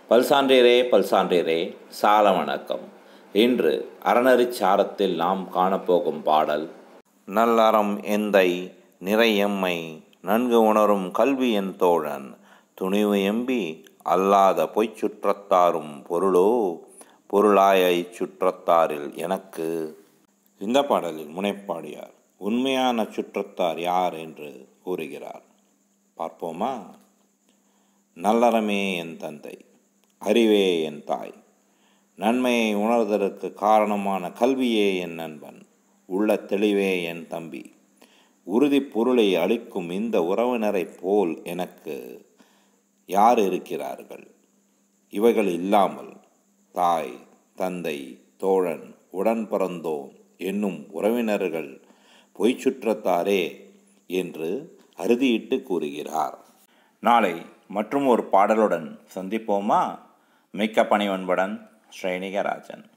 பல்சான்றீரே பல்சான்றீரே சால வணக்கம் இன்று அறநெறிச் சாரத்தில் நாம் காணப்போகும் பாடல் நல்லறம் எந்தை நிறையம்மை நன்கு உணரும் கல்வி என் தோழன் துணிவு எம்பி அல்லாத பொய்ச் சுற்றத்தாரும் பொருளோ பொருளாய இச்சுற்றத்தாரில் எனக்கு இந்த பாடலில் முனைப்பாடியார் உண்மையான சுற்றத்தார் யார் என்று கூறுகிறார் பார்ப்போமா நல்லறமே என் தந்தை அறிவே என் தாய் நன்மையை உணர்தற்கு காரணமான கல்வியே என் நண்பன் உள்ள தெளிவே என் தம்பி உறுதி பொருளை அளிக்கும் இந்த உறவினரைப் போல் எனக்கு யார் இருக்கிறார்கள் இவைகள் இல்லாமல் தாய் தந்தை தோழன் உடன் பிறந்தோம் என்னும் உறவினர்கள் பொய்ச் சுற்றத்தாரே என்று அறுதியிட்டு கூறுகிறார் நாளை மற்றும் ஒரு பாடலுடன் சந்திப்போமா மிக்க பணிவன்புடன் ஸ்ரீனிகராஜன்